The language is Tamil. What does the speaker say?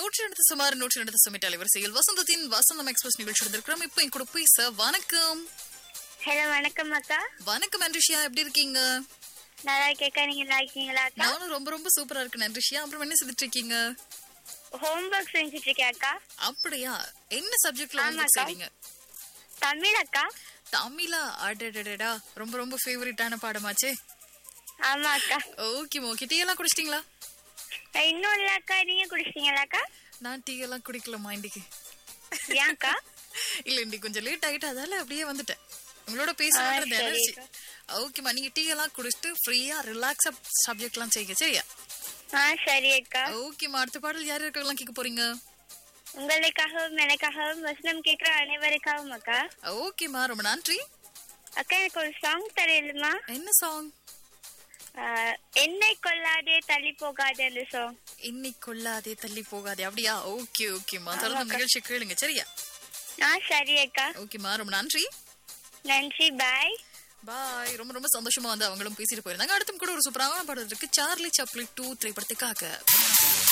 நூற்றி எடுத்து சுமார் நூற்றி எடுத்து சுமிட் அலைவரிசையில் வசந்தத்தின் வசந்தம் எக்ஸ்பிரஸ் நிகழ்ச்சி எடுத்திருக்கிறோம் இப்போ என் கூட பேச வணக்கம் ஹலோ வணக்கம் அக்கா வணக்கம் அன்ரிஷியா எப்படி இருக்கீங்க நல்லா கேட்க நீங்க நல்லா இருக்கீங்களா அக்கா நானும் ரொம்ப ரொம்ப சூப்பரா இருக்கேன் அன்ரிஷியா அப்புறம் என்ன செஞ்சுட்டு இருக்கீங்க ஹோம்ஒர்க் செஞ்சுட்டு இருக்கேன் அக்கா அப்படியா என்ன சப்ஜெக்ட்ல உங்களுக்கு ஆமாக்கா. செய்றீங்க தமிழ் அக்கா தமிழா அடடடடா ரொம்ப ரொம்ப ஃபேவரட்டான பாடமாச்சே ஆமா அக்கா ஓகே ஓகே டீ எல்லாம் குடிச்சிட்டீங்களா இன்னும் இல்ல அக்கா நீங்க குடிச்சிட்டீங்களா அக்கா நான் டீ எல்லாம் குடிக்கலமா இன்னைக்கு ஏன்க்கா இல்ல இன்னைக்கு கொஞ்சம் லேட் ஆயிட்டு அதால அப்படியே வந்துட்டேன் உங்களோட ஆ, பேசுறது சரி எனர்ஜி அக்கா. ஓகேம்மா நீங்க டீ எல்லாம் குடிச்சிட்டு ஃப்ரீயா ரிலாக்ஸா சப்ஜெக்ட் எல்லாம் செய்யுங்க சரியா ஆ சரி அக்கா ஓகேம்மா அடுத்த பாடல் யார் இருக்கலாம் கேட்க போறீங்க உங்களுக்காகவும் எனக்காகவும் வசனம் கேட்கிற அனைவருக்காகவும் அக்கா ஓகேம்மா ரொம்ப நன்றி அக்கா எனக்கு ஒரு சாங் தரையிலுமா என்ன சாங் என்னை கொல்லாதே தள்ளி போகாதே அந்த சாங் இன்னைக்கு கொள்ளாதே தள்ளி போகாதே அப்படியா ஓகே ஓகேம்மா தொடர்ந்து நிகழ்ச்சி கேளுங்க சரியா ஆ சரி அக்கா ஓகேம்மா ரொம்ப நன்றி நன்றி பாய் பாய் ரொம்ப ரொம்ப சந்தோஷமா வந்து அவங்களும் பேசிட்டு போயிருந்தாங்க அடுத்தும் கூட ஒரு சூப்பரான பாடல் இருக்கு சார்லி சாப்ளி டூ திரைப்படத்துக்காக